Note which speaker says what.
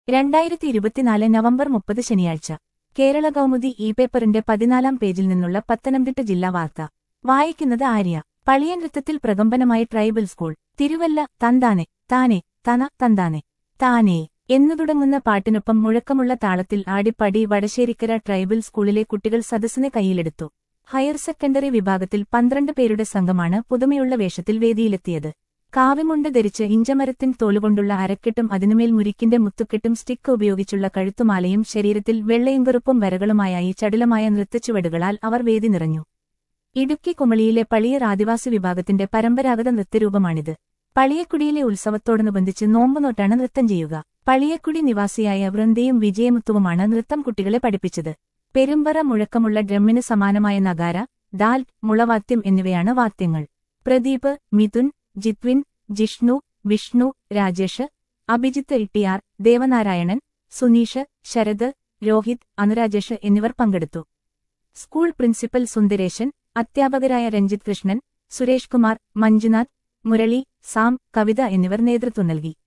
Speaker 1: രണ്ടായിരത്തി ഇരുപത്തിനാല് നവംബർ മുപ്പത് ശനിയാഴ്ച കേരള കൗമുദി ഇ പേപ്പറിന്റെ പതിനാലാം പേജിൽ നിന്നുള്ള പത്തനംതിട്ട ജില്ലാ വാർത്ത വായിക്കുന്നത് ആര്യ പളിയ നൃത്തത്തിൽ പ്രകമ്പനമായി ട്രൈബൽ സ്കൂൾ തിരുവല്ല തന്താനെ താനെ തന തന്താനെ താനേ എന്നു തുടങ്ങുന്ന പാട്ടിനൊപ്പം മുഴക്കമുള്ള താളത്തിൽ ആടിപ്പടി വടശ്ശേരിക്കര ട്രൈബൽ സ്കൂളിലെ കുട്ടികൾ സദസ്സിനെ കൈയിലെടുത്തു ഹയർ സെക്കൻഡറി വിഭാഗത്തിൽ പന്ത്രണ്ട് പേരുടെ സംഘമാണ് പുതുമയുള്ള വേഷത്തിൽ വേദിയിലെത്തിയത് കാവിമുണ്ട് ധരിച്ച് ഇഞ്ചമരത്തിൻ തോലുകൊണ്ടുള്ള അരക്കെട്ടും അതിനുമേൽ മുരിക്കിന്റെ മുത്തുക്കെട്ടും സ്റ്റിക്ക് ഉപയോഗിച്ചുള്ള കഴുത്തുമാലയും ശരീരത്തിൽ വെള്ളയും കറുപ്പും വരകളുമായായി ചടുലമായ നൃത്തച്ചുവടുകളാൽ അവർ വേദി നിറഞ്ഞു ഇടുക്കി കുമളിയിലെ പളിയർ ആദിവാസി വിഭാഗത്തിന്റെ പരമ്പരാഗത നൃത്തരൂപമാണിത് പളിയക്കുടിയിലെ ഉത്സവത്തോടനുബന്ധിച്ച് നോമ്പുനോട്ടാണ് നൃത്തം ചെയ്യുക പളിയക്കുടി നിവാസിയായ വൃന്ദയും വിജയമുത്തുവുമാണ് നൃത്തം കുട്ടികളെ പഠിപ്പിച്ചത് പെരുമ്പറ മുഴക്കമുള്ള ഡ്രമ്മിന് സമാനമായ നഗാര ദാൽ മുളവാദ്യം എന്നിവയാണ് വാദ്യങ്ങൾ പ്രദീപ് മിഥുൻ ജിത്വിൻ ജിഷ്ണു വിഷ്ണു രാജേഷ് അഭിജിത്ത് ഇട്ടിയാർ ദേവനാരായണൻ സുനീഷ് ശരത് രോഹിത് അനുരാജേഷ് എന്നിവർ പങ്കെടുത്തു സ്കൂൾ പ്രിൻസിപ്പൽ സുന്ദരേശൻ അധ്യാപകരായ രഞ്ജിത് കൃഷ്ണൻ സുരേഷ് കുമാർ മഞ്ജുനാഥ് മുരളി സാം കവിത എന്നിവർ നേതൃത്വം നൽകി